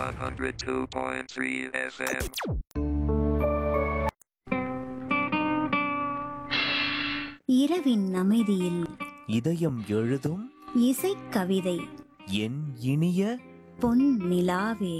102.3 FM. இரவின் அமைதியில் இதயம் எழுதும் இசைக்கவிதை என் இனிய பொன் நிலாவே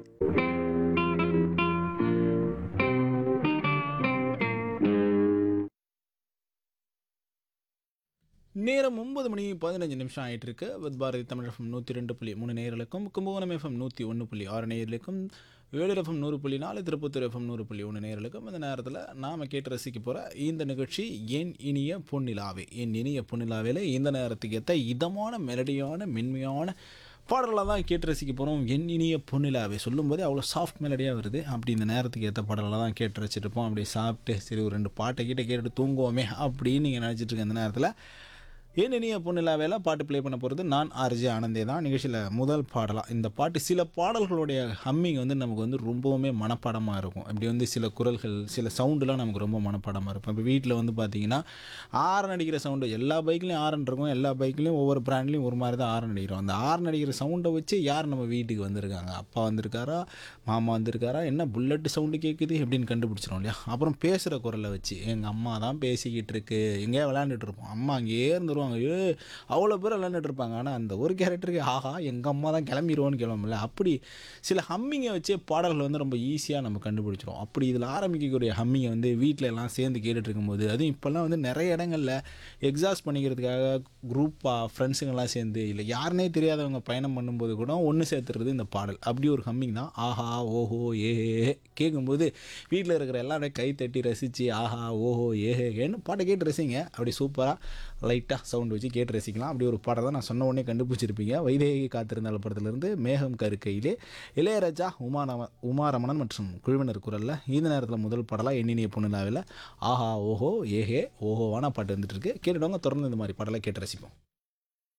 நேரம் ஒன்பது மணி பதினஞ்சு நிமிஷம் ஆயிட்டு இருக்கு வித் பாரதி தமிழ் எஃப்எம் நூற்றி ரெண்டு புள்ளி மூணு நேயர்களுக்கும் கும்பகோணம் எஃப்எம் நூற்றி ஒன்று புள்ளி ஆறு நேயர்களுக்கும் வேலூர் எஃப்எம் நூறு புள்ளி நாலு திருப்பத்தூர் எஃப்எம் நூறு புள்ளி ஒன்று நேயர்களுக்கும் இந்த நேரத்தில் நாம் கேட்டு ரசிக்க போகிற இந்த நிகழ்ச்சி என் இனிய பொன்னிலாவே என் இனிய பொன்னிலாவேல இந்த நேரத்துக்கு ஏற்ற இதமான மெலடியான மென்மையான பாடலாக தான் கேட்டு ரசிக்க போகிறோம் என் இனிய பொன்னிலாவே சொல்லும்போதே அவ்வளோ சாஃப்ட் மெலடியாக வருது அப்படி இந்த நேரத்துக்கு ஏற்ற பாடலாக தான் கேட்டு ரசிச்சிட்டு இருப்போம் அப்படி சாப்பிட்டு சரி ஒரு ரெண்டு பாட்டை கிட்ட கேட்டுட்டு தூங்குவோமே அப்படின்னு நீங்கள் நினச்சிட்டு இருக்க இந்த நேரத்தில் ஏன் இனிய பொண்ணிலாவேல பாட்டு ப்ளே பண்ண போகிறது நான் ஆர்ஜே ஆனந்தே தான் நிகழ்ச்சியில் முதல் பாடலாம் இந்த பாட்டு சில பாடல்களுடைய ஹம்மிங் வந்து நமக்கு வந்து ரொம்பவுமே மனப்பாடமாக இருக்கும் இப்படி வந்து சில குரல்கள் சில சவுண்டுலாம் நமக்கு ரொம்ப மனப்பாடமாக இருக்கும் இப்போ வீட்டில் வந்து பார்த்தீங்கன்னா ஆரன் அடிக்கிற சவுண்டு எல்லா பைக்லேயும் ஆரன் இருக்கும் எல்லா பைக்லேயும் ஒவ்வொரு பிராண்ட்லேயும் ஒரு மாதிரி தான் ஆரன் அடிக்கிறோம் அந்த ஆரன் அடிக்கிற சவுண்டை வச்சு யார் நம்ம வீட்டுக்கு வந்திருக்காங்க அப்பா வந்திருக்காரா மாமா வந்திருக்காரா என்ன புல்லட் சவுண்டு கேட்குது எப்படின்னு கண்டுபிடிச்சிரும் இல்லையா அப்புறம் பேசுகிற குரலை வச்சு எங்கள் அம்மா தான் பேசிக்கிட்டு இருக்கு எங்கேயா விளையாண்டுட்டு இருப்போம் அம்மா அங்கேயே இருந்துருவாங்க ஏ அவ்வளோ பேர் விளையாண்டுட்டு இருப்பாங்க ஆனால் அந்த ஒரு கேரக்டருக்கு ஆஹா எங்கள் அம்மா தான் கிளம்பிடுவோன்னு கிளம்பல அப்படி சில ஹம்மிங்கை வச்சே பாடல்கள் வந்து ரொம்ப ஈஸியாக நம்ம கண்டுபிடிச்சிரும் அப்படி இதில் ஆரம்பிக்கக்கூடிய ஹம்மிங்கை வந்து வீட்டில் எல்லாம் சேர்ந்து கேட்டுட்டு இருக்கும்போது அதுவும் இப்போல்லாம் வந்து நிறைய இடங்களில் எக்ஸாஸ்ட் பண்ணிக்கிறதுக்காக குரூப்பாக ஃப்ரெண்ட்ஸுங்கெல்லாம் சேர்ந்து இல்லை யாருனே தெரியாதவங்க பயணம் பண்ணும்போது கூட ஒன்று சேர்த்துறது இந்த பாடல் அப்படி ஒரு ஹம்மிங் தான் ஆஹா ஓஹோ ஏ கேட்கும்போது வீட்டில் இருக்கிற எல்லாரும் கை தட்டி ரசித்து ஆஹா ஓஹோ ஏஹே ஏன்னு பாட்டை கேட்டு ரசிங்க அப்படி சூப்பராக லைட்டாக சவுண்ட் வச்சு கேட்டு ரசிக்கலாம் அப்படி ஒரு பாட்டை தான் நான் சொன்ன உடனே கண்டுபிடிச்சிருப்பீங்க வைதேகி காத்திருந்தால் படத்துலேருந்து மேகம் கருக்கையிலே இளையராஜா உமாரம உமாரமணன் மற்றும் குழுவினர் குரலில் இந்த நேரத்தில் முதல் பாடலாக எண்ணினிய பொண்ணுலாவில் ஆஹா ஓஹோ ஏஹே ஓஹோவான பாட்டு வந்துட்டு இருக்கு கேட்டுடுவாங்க தொடர்ந்து இந்த மாதிரி பாடலை கேட்டு ரசிப்போம்